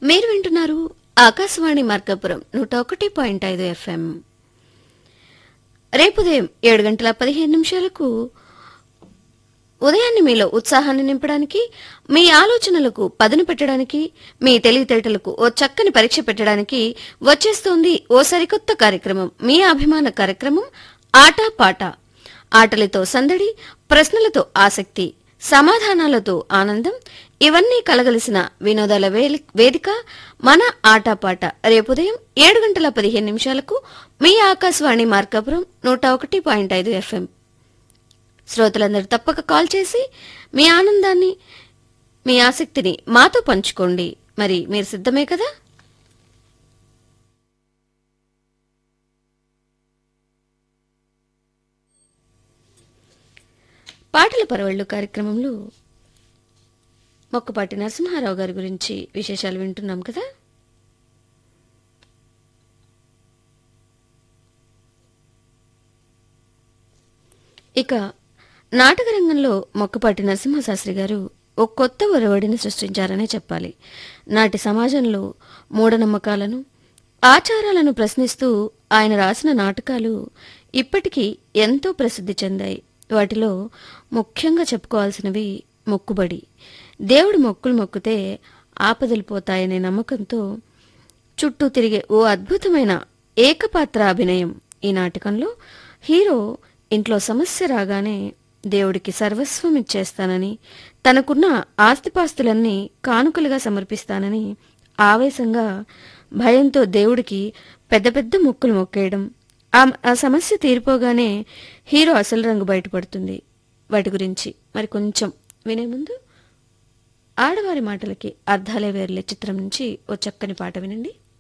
మీరు వింటున్నారు ఆకాశవాణి మార్కాపురం నూట ఒకటి పాయింట్ ఐదు ఎఫ్ఎం రేపు ఉదయం ఏడు గంటల పదిహేను నిమిషాలకు ఉదయాన్నే మీలో ఉత్సాహాన్ని నింపడానికి మీ ఆలోచనలకు పదును పెట్టడానికి మీ తెలివితేటలకు ఓ చక్కని పరీక్ష పెట్టడానికి వచ్చేస్తోంది ఓ సరికొత్త కార్యక్రమం మీ అభిమాన కార్యక్రమం ఆటా పాట ఆటలతో సందడి ప్రశ్నలతో ఆసక్తి సమాధానాలతో ఆనందం ఇవన్నీ కలగలిసిన వినోదాల వేలి- వేదిక మన ఆటపాట రేపు ఉదయం ఏడు గంటల పదిహేను నిమిషాలకు మీ ఆకాశవాణి మార్కాపురం నూట ఒకటి పాయింట్ ఐదు ఎఫ్ఎం శ్రోతలందరూ తప్పక కాల్ చేసి మీ ఆనందాన్ని మీ ఆసక్తిని మాతో పంచుకోండి మరి మీరు సిద్ధమే కదా పాటల పరవళ్ళు కార్యక్రమంలో మొక్కపాటి నరసింహారావు గారి గురించి విశేషాలు వింటున్నాం కదా ఇక నాటక రంగంలో మొక్కపాటి నరసింహశాస్త్రి గారు ఒక కొత్త ఒరవడిని సృష్టించారనే చెప్పాలి నాటి సమాజంలో మూఢనమ్మకాలను ఆచారాలను ప్రశ్నిస్తూ ఆయన రాసిన నాటకాలు ఇప్పటికీ ఎంతో ప్రసిద్ధి చెందాయి వాటిలో ముఖ్యంగా చెప్పుకోవాల్సినవి మొక్కుబడి దేవుడి మొక్కులు మొక్కితే ఆపదలు పోతాయనే నమ్మకంతో చుట్టూ తిరిగే ఓ అద్భుతమైన ఏకపాత్ర అభినయం ఈ నాటకంలో హీరో ఇంట్లో సమస్య రాగానే దేవుడికి సర్వస్వం ఇచ్చేస్తానని తనకున్న ఆస్తిపాస్తులన్నీ కానుకలుగా సమర్పిస్తానని ఆవేశంగా భయంతో దేవుడికి పెద్ద పెద్ద మొక్కులు మొక్కేయడం ఆ- ఆ సమస్య తీరిపోగానే హీరో అసలు రంగు బయటపడుతుంది వాటి గురించి మరి కొంచెం వినే ముందు ఆడవారి మాటలకి అర్థాలే వేర్లే చిత్రం నుంచి ఓ చక్కని పాట వినండి